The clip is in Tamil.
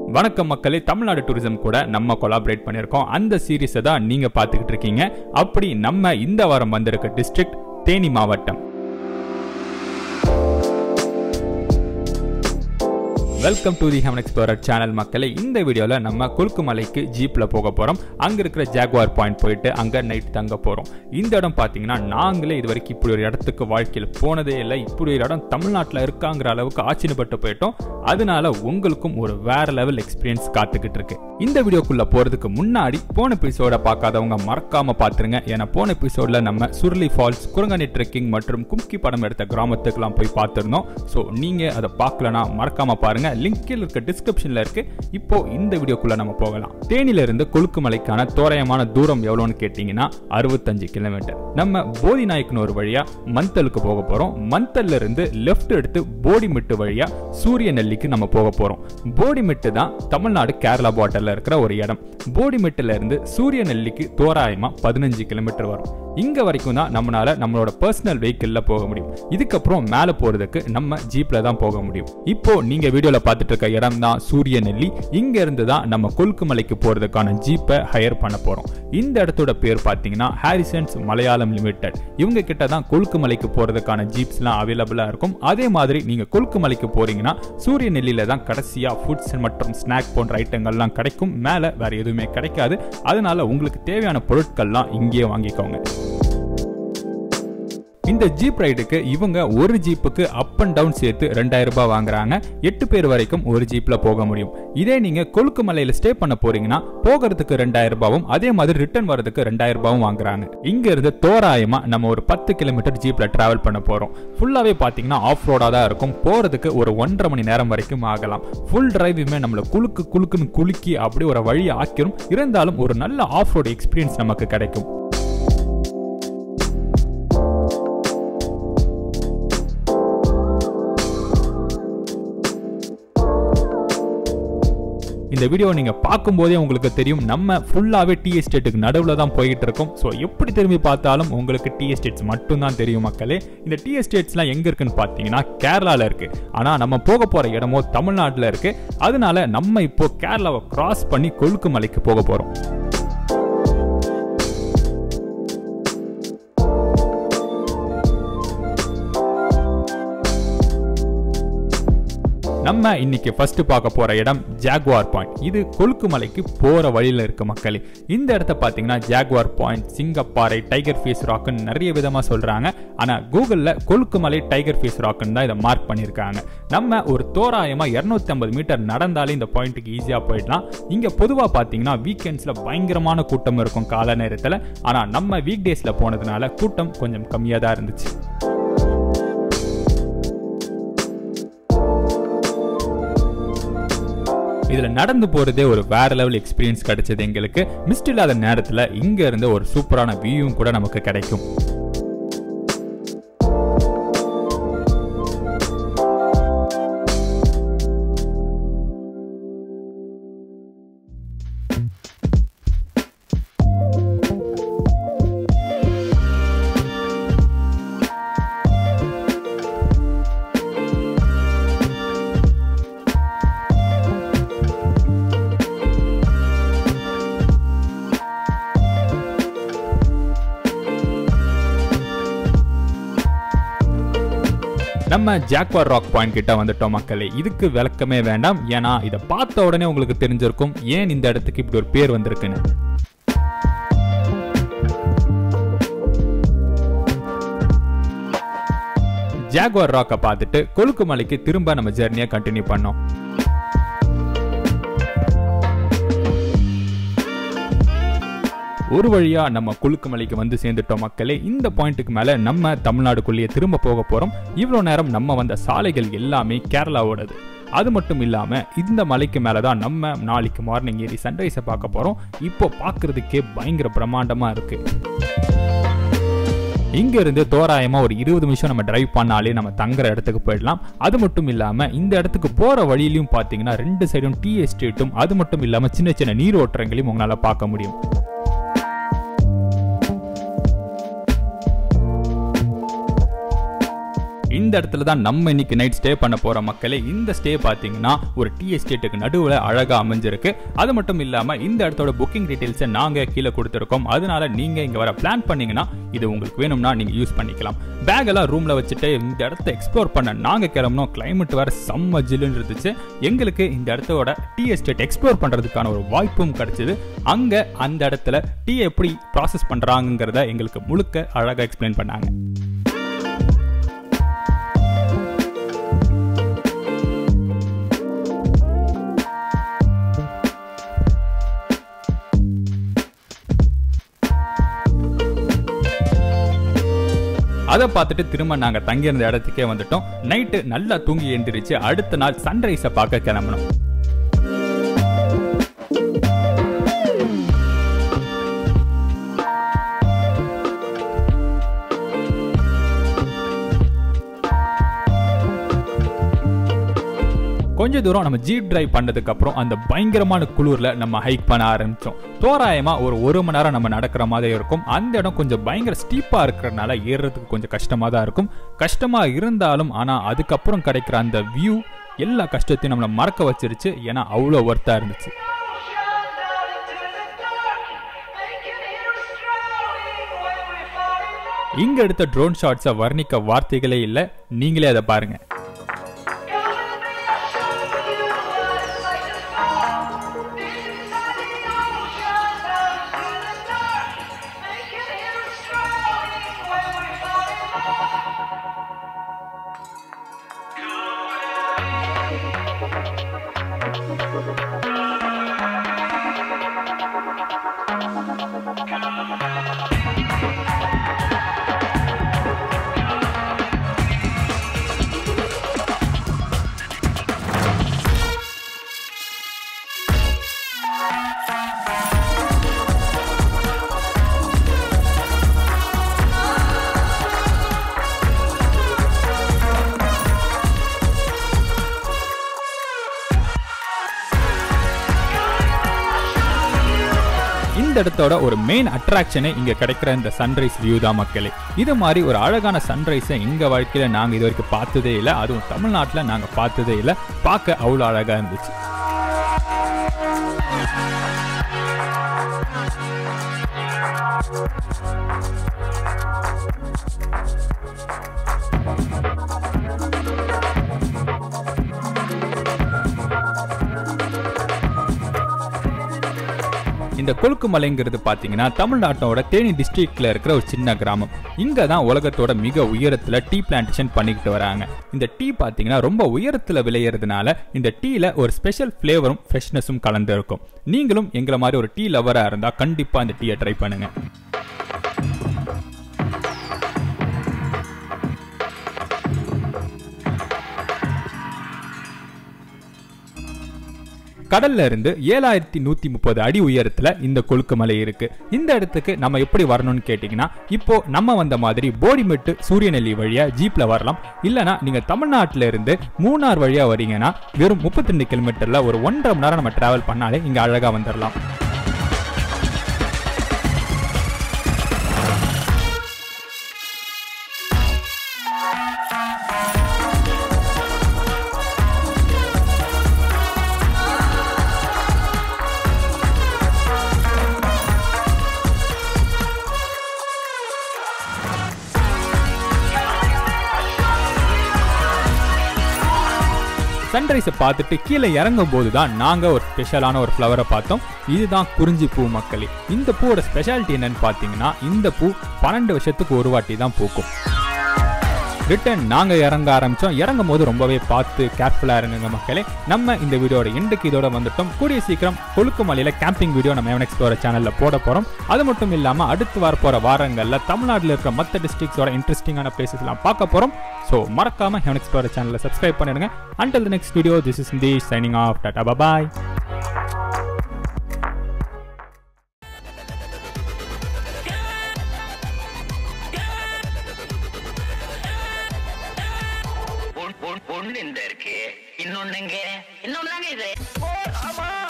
வணக்கம் மக்களே தமிழ்நாடு டூரிசம் கூட நம்ம கொலாபரேட் பண்ணியிருக்கோம் அந்த சீரீஸை தான் நீங்கள் பார்த்துக்கிட்டு இருக்கீங்க அப்படி நம்ம இந்த வாரம் வந்திருக்க டிஸ்ட்ரிக்ட் தேனி மாவட்டம் welcome to the Heman explorer channel மக்களே இந்த வீடியோவில் நம்ம கொல்குமலைக்கு ஜீப்பில் போக போகிறோம் அங்கே இருக்கிற ஜாக்வார் பாயிண்ட் போயிட்டு அங்கே நைட் தங்க போகிறோம் இந்த இடம் பார்த்தீங்கன்னா நாங்களே இது வரைக்கும் இப்படி ஒரு இடத்துக்கு வாழ்க்கையில் போனதே இல்லை இப்படி ஒரு இடம் தமிழ்நாட்டில் இருக்காங்கிற அளவுக்கு ஆச்சரியப்பட்டு போயிட்டோம் அதனால உங்களுக்கும் ஒரு வேற லெவல் எக்ஸ்பீரியன்ஸ் காத்துக்கிட்டு இருக்கு இந்த வீடியோக்குள்ள போறதுக்கு முன்னாடி போன எபிசோட பார்க்காதவங்க மறக்காம பாத்துருங்க ஏன்னா போன எபிசோட்ல நம்ம சுருளி ஃபால்ஸ் குரங்கணி ட்ரெக்கிங் மற்றும் கும்கி படம் எடுத்த கிராமத்துக்குலாம் போய் பார்த்துருந்தோம் ஸோ நீங்க அதை பார்க்கலனா மறக்காம பாருங்க லிங்க் கீழ இருக்க டிஸ்கிரிப்ஷன்ல இருக்கு இப்போ இந்த வீடியோக்குள்ள நம்ம போகலாம் தேனில இருந்து கொழுக்குமலைக்கான தோராயமான தூரம் எவ்வளோன்னு கேட்டீங்கன்னா அறுபத்தஞ்சு கிலோமீட்டர் நம்ம போதி நாயக்கன் ஒரு வழியா மந்தலுக்கு போக போறோம் மந்தல்ல இருந்து லெஃப்ட் எடுத்து போடிமிட்டு வழியா சூரிய நெல்லிக்கு நம்ம போக போறோம் போடிமிட்டு தான் தமிழ்நாடு கேரளா பார்டர்ல இருக்கிற ஒரு இடம் போடிமிட்டுல இருந்து சூரிய நெல்லிக்கு தோராயமா பதினஞ்சு கிலோமீட்டர் வரும் இங்க வரைக்கும் தான் நம்மளால நம்மளோட பர்சனல் வெஹிக்கிள்ல போக முடியும் இதுக்கப்புறம் மேல போறதுக்கு நம்ம ஜீப்ல தான் போக முடியும் இப்போ நீங்க வீடியோல பார்த்துட்டு இருக்க இடம் தான் சூரிய நெல்லி இங்க இருந்து தான் நம்ம கொல்குமலைக்கு போறதுக்கான ஜீப்பை ஹையர் பண்ண போறோம் இந்த இடத்தோட பேர் பார்த்தீங்கன்னா ஹாரிசன்ஸ் மலையாளம் லிமிடெட் இவங்க கிட்ட தான் கொல்குமலைக்கு போறதுக்கான ஜீப்ஸ்லாம் அவைலபிளா இருக்கும் அதே மாதிரி நீங்க கொல்குமலைக்கு போறீங்கன்னா சூரிய நெல்லியில தான் கடைசியா ஃபுட்ஸ் மற்றும் ஸ்நாக் போன்ற ஐட்டங்கள்லாம் கிடைக்கும் மேல வேற எதுவுமே கிடைக்காது அதனால உங்களுக்கு தேவையான பொருட்கள்லாம் இங்கேயே வாங்கிக்கோங்க இந்த ஜீப் ரைடுக்கு இவங்க ஒரு ஜீப்புக்கு அப் அண்ட் டவுன் சேர்த்து ரெண்டாயிரம் ரூபாய் வாங்குறாங்க எட்டு பேர் வரைக்கும் ஒரு ஜீப்ல போக முடியும் இதே நீங்க கொழுக்குமலையில ஸ்டே பண்ண போறீங்கன்னா போகிறதுக்கு ரெண்டாயிரம் ரூபாவும் அதே மாதிரி ரிட்டர்ன் வரதுக்கு ரெண்டாயிரம் ரூபாவும் வாங்குறாங்க இங்க இருந்து தோராயமா நம்ம ஒரு பத்து கிலோமீட்டர் ஜீப்ல டிராவல் பண்ண போறோம் ஃபுல்லாவே பாத்தீங்கன்னா ஆஃப் ரோடா தான் இருக்கும் போறதுக்கு ஒரு ஒன்றரை மணி நேரம் வரைக்கும் ஆகலாம் ஃபுல் டிரைவுமே நம்மள குலுக்கு குலுக்குன்னு குலுக்கி அப்படி ஒரு வழி ஆக்கிரும் இருந்தாலும் ஒரு நல்ல ஆஃப் ரோடு எக்ஸ்பீரியன்ஸ் நமக்கு கிடைக்கும் இந்த வீடியோ நீங்க பார்க்கும்போதே உங்களுக்கு தெரியும் நம்ம ஃபுல்லாவே டி எஸ்டேட்டுக்கு நடுவில் தான் போயிட்டு இருக்கோம் ஸோ எப்படி திரும்பி பார்த்தாலும் உங்களுக்கு டி எஸ்டேட்ஸ் மட்டும் தான் தெரியும் மக்களே இந்த டி எஸ்டேட்ஸ்லாம் எங்க இருக்குன்னு பார்த்தீங்கன்னா கேரளால இருக்கு ஆனா நம்ம போக போற இடமோ தமிழ்நாட்டில் இருக்கு அதனால நம்ம இப்போ கேரளாவை கிராஸ் பண்ணி கொழுக்கு மலைக்கு போக போறோம் நம்ம இன்னைக்கு ஃபர்ஸ்ட் பார்க்க போற இடம் ஜாக்வார் பாயிண்ட் இது கொழுக்குமலைக்கு போற வழியில இருக்க மக்களே இந்த இடத்த பாத்தீங்கன்னா jaguar point Singapparai tiger face ராக்குன்னு நிறைய விதமா சொல்றாங்க ஆனா கூகுள்ல கொழுக்குமலை டைகர் ஃபேஸ் ராக்குன்னு தான் இதை மார்க் பண்ணியிருக்காங்க நம்ம ஒரு தோராயமா இருநூத்தி ஐம்பது மீட்டர் நடந்தாலே இந்த பாயிண்ட்டுக்கு ஈஸியா போயிடலாம் இங்க பொதுவா பாத்தீங்கன்னா வீக்கெண்ட்ஸ்ல பயங்கரமான கூட்டம் இருக்கும் கால நேரத்துல ஆனா நம்ம வீக் டேஸ்ல போனதுனால கூட்டம் கொஞ்சம் கம்மியா தான் இருந்துச்சு இதுல நடந்து போறதே ஒரு வேற லெவல் எக்ஸ்பீரியன்ஸ் கிடைச்சது எங்களுக்கு மிஸ்ட் இல்லாத நேரத்துல இங்க இருந்து ஒரு சூப்பரான வியூவும் கூட நமக்கு கிடைக்கும் நம்ம ஜாக்வார் ராக் பாயிண்ட் கிட்ட வந்துட்டோம் மக்களே இதுக்கு விளக்கமே வேண்டாம் ஏன்னா இதை பார்த்த உடனே உங்களுக்கு தெரிஞ்சிருக்கும் ஏன் இந்த இடத்துக்கு இப்படி ஒரு பேர் வந்திருக்குன்னு ஜாக்வார் ராக்கை பார்த்துட்டு கொழுக்கு மலைக்கு திரும்ப நம்ம ஜெர்னியை கண்டினியூ பண்ணோம் ஒரு வழியா நம்ம குழுக்குமலைக்கு வந்து சேர்ந்துட்டோம் மக்களே இந்த பாயிண்ட்டுக்கு மேல நம்ம தமிழ்நாடுக்குள்ளேயே திரும்ப போக போறோம் இவ்வளோ நேரம் நம்ம வந்த சாலைகள் எல்லாமே கேரளாவோடது அது மட்டும் இல்லாம இந்த மலைக்கு மேல தான் நம்ம நாளைக்கு மார்னிங் ஏறி சன்ரைஸை பார்க்க போறோம் இப்போ பார்க்கிறதுக்கே பயங்கர பிரம்மாண்டமா இருக்கு இங்க இருந்து தோராயமா ஒரு இருபது நிமிஷம் நம்ம டிரைவ் பண்ணாலே நம்ம தங்குற இடத்துக்கு போயிடலாம் அது மட்டும் இல்லாம இந்த இடத்துக்கு போற வழியிலையும் பாத்தீங்கன்னா ரெண்டு சைடும் டீ எஸ்டேட்டும் அது மட்டும் இல்லாம சின்ன சின்ன நீரோட்டங்களையும் உங்களால பார்க்க முடியும் இந்த இடத்துல தான் நம்ம இன்னைக்கு நைட் ஸ்டே பண்ண போற மக்களே இந்த ஸ்டே பாத்தீங்கன்னா ஒரு டீ எஸ்டேட்டுக்கு நடுவில் அழகா அமைஞ்சிருக்கு அது மட்டும் இல்லாம இந்த இடத்தோட புக்கிங் டீடைல்ஸை நாங்க கீழே கொடுத்துருக்கோம் அதனால நீங்க இங்க வர பிளான் பண்ணீங்கன்னா இது உங்களுக்கு வேணும்னா நீங்க யூஸ் பண்ணிக்கலாம் பேக் எல்லாம் ரூம்ல வச்சுட்டு இந்த இடத்த எக்ஸ்ப்ளோர் பண்ண நாங்க கிளம்பணும் கிளைமேட் வேற செம்ம ஜில்லுன்னு இருந்துச்சு எங்களுக்கு இந்த இடத்தோட டீ எஸ்டேட் எக்ஸ்ப்ளோர் பண்றதுக்கான ஒரு வாய்ப்பும் கிடைச்சது அங்க அந்த இடத்துல டீ எப்படி ப்ராசஸ் பண்றாங்கிறத எங்களுக்கு முழுக்க அழகா எக்ஸ்பிளைன் பண்ணாங்க அதை பார்த்துட்டு திரும்ப நாங்கள் தங்கியிருந்த இடத்துக்கே வந்துட்டோம் நைட்டு நல்லா தூங்கி எழுந்திரிச்சு அடுத்த நாள் சன்ரைஸை பார்க்க கிளம்பணும் கொஞ்ச தூரம் நம்ம ஜீப் டிரைவ் பண்ணதுக்கு அப்புறம் அந்த பயங்கரமான குளிர்ல நம்ம ஹைக் பண்ண ஆரம்பிச்சோம் தோராயமா ஒரு ஒரு மணி நேரம் நம்ம நடக்கிற மாதிரி இருக்கும் அந்த இடம் கொஞ்சம் பயங்கர ஸ்டீப்பா இருக்கிறதுனால ஏறுறதுக்கு கொஞ்சம் கஷ்டமா தான் இருக்கும் கஷ்டமா இருந்தாலும் ஆனா அதுக்கப்புறம் கிடைக்கிற அந்த வியூ எல்லா கஷ்டத்தையும் நம்மளை மறக்க வச்சிருச்சு ஏன்னா அவ்வளோ ஒர்த்தா இருந்துச்சு இங்க எடுத்த ட்ரோன் ஷாட்ஸை வர்ணிக்க வார்த்தைகளே இல்லை நீங்களே அதை பாருங்க இந்த இடத்தோட ஒரு மெயின் அட்ராக்ஷனே இங்க கிடைக்கிற இந்த சன்ரைஸ் வியூ தான் மக்களே இது மாதிரி ஒரு அழகான சன்ரைஸை எங்க வாழ்க்கையில நாங்க இது வரைக்கும் பார்த்ததே இல்லை அதுவும் தமிழ்நாட்டுல நாங்க பார்த்ததே இல்லை பார்க்க அவ்வளோ அழகா இருந்துச்சு இந்த கொழுக்கு மலைங்கிறது பார்த்தீங்கன்னா தமிழ்நாட்டோட தேனி டிஸ்ட்ரிக்ட்ல இருக்கிற ஒரு சின்ன கிராமம் இங்க தான் உலகத்தோட மிக உயரத்துல டீ பிளான்டேஷன் பண்ணிக்கிட்டு வராங்க இந்த டீ பார்த்தீங்கன்னா ரொம்ப உயரத்துல விளையிறதுனால இந்த டீல ஒரு ஸ்பெஷல் ஃப்ளேவரும் ஃப்ரெஷ்னஸும் கலந்து இருக்கும் நீங்களும் எங்களை மாதிரி ஒரு டீ லவரா இருந்தா கண்டிப்பா இந்த டீயை ட்ரை பண்ணுங்க கடல்ல இருந்து ஏழாயிரத்தி நூத்தி முப்பது அடி உயரத்துல இந்த கொழுக்கு மலை இருக்கு இந்த இடத்துக்கு நம்ம எப்படி வரணும்னு கேட்டீங்கன்னா இப்போ நம்ம வந்த மாதிரி போடிமெட்டு சூரியநெல்லி வழியா ஜீப்ல வரலாம் இல்லனா நீங்க தமிழ்நாட்டுல இருந்து மூணார் வழியா வரீங்கன்னா வெறும் முப்பத்தி ரெண்டு கிலோமீட்டர்ல ஒரு ஒன்றரை மணி நேரம் நம்ம டிராவல் பண்ணாலே இங்க அழகா வந்துடலாம் சன்ரைஸை பார்த்துட்டு கீழே இறங்கும் போது தான் நாங்கள் ஒரு ஸ்பெஷலான ஒரு ஃப்ளவரை பார்த்தோம் இதுதான் குறிஞ்சி பூ மக்களே இந்த பூவோட ஸ்பெஷாலிட்டி என்னன்னு பார்த்தீங்கன்னா இந்த பூ பன்னெண்டு வருஷத்துக்கு ஒரு வாட்டி தான் பூக்கும் ரிட்டன் நாங்க இறங்க ஆரம்பிச்சோம் இறங்கும் போது ரொம்பவே பார்த்து கேர்ஃபுல்லா இருங்குங்க மக்களே நம்ம இந்த வீடியோட எண்டுக்கு இதோட வந்துட்டோம் கூடிய சீக்கிரம் கொழுக்குமலையில கேம்பிங் வீடியோ நம்ம எவன் எக்ஸ்ப்ளோர சேனல்ல போட போறோம் அது மட்டும் இல்லாம அடுத்து வர போற வாரங்கள்ல தமிழ்நாட்டில் இருக்கிற மற்ற டிஸ்ட்ரிக்ஸோட இன்ட்ரெஸ்டிங்கான பிளேசஸ் எல்லாம் பார்க்க போறோம் ஸோ மறக்காம ஹெவன் எக்ஸ்ப்ளோர சேனலை சப்ஸ்கிரைப் பண்ணிடுங்க until the next video this is the signing off tata bye ஒன்னு இந்த இருக்கு இன்னொன்னுங்க இன்னொன்னு இது ஆமா